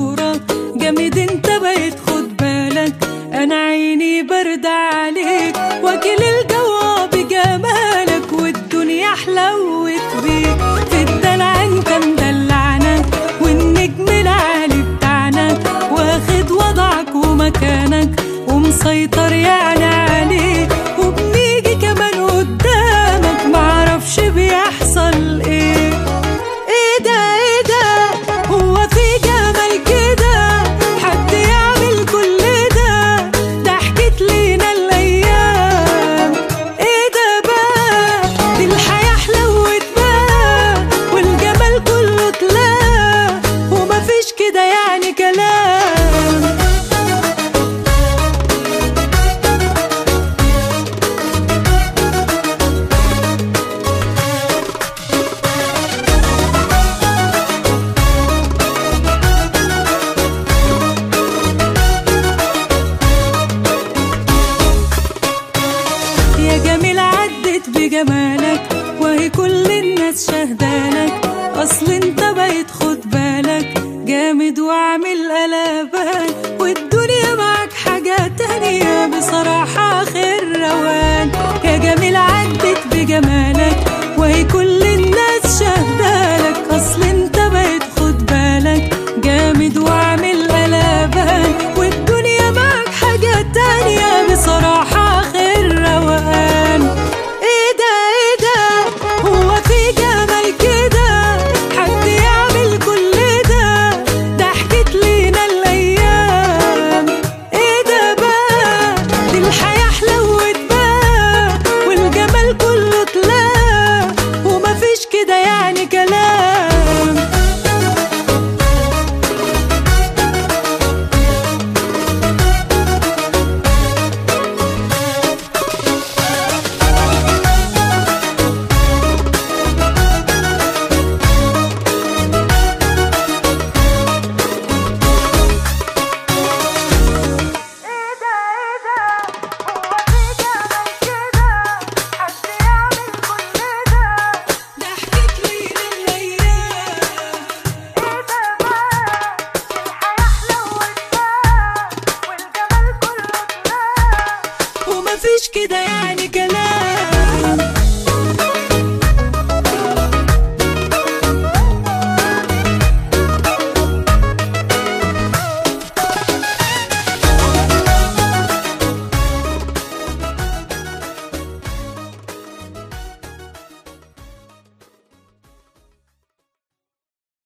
صورة جامد انت بقيت خد بالك انا عيني برد عليك واكل الجو بجمالك والدنيا حلوت بيك في الدلع انت مدلعنا والنجم العالي بتاعنا واخد وضعك ومكانك ومسيطر يعني عليك وبنيجي كمان قدامك معرفش بيحصل ايه ايه ده ايه ده هو في جمال كده حد يعمل كل ده ده حكيت لينا الايام ايه ده بقى دي الحياه حلوت بقى والجمال كله تلاقى ومفيش كده يعني كلام يا جميل عدت بجمالك وهي كل الناس شهدالك اصل انت بقيت خد بالك جامد وعامل قلبان والدنيا معاك حاجة تانية بصراحة آخر روان يا جميل عدت بجمالك وهي كل الناس شهدالك اصل انت بقيت خد بالك جامد وعامل قلبان والدنيا معاك حاجة تانية بصراحة آخر روقان ايه ده ايه ده هو في جمال كده حد يعمل كل ده ده حكيت لينا الايام ايه ده بقى دي الحياة حلوت بقى والجمال كله تلاقى ومفيش كده يعني كلام ايه ده ايه ده هو في جمال كده حد يعمل كل ده ده حكيت لينا الايام ايه ده بقى الحياة حلوت بقى والجمال كله تلاقى ومفيش كده يعني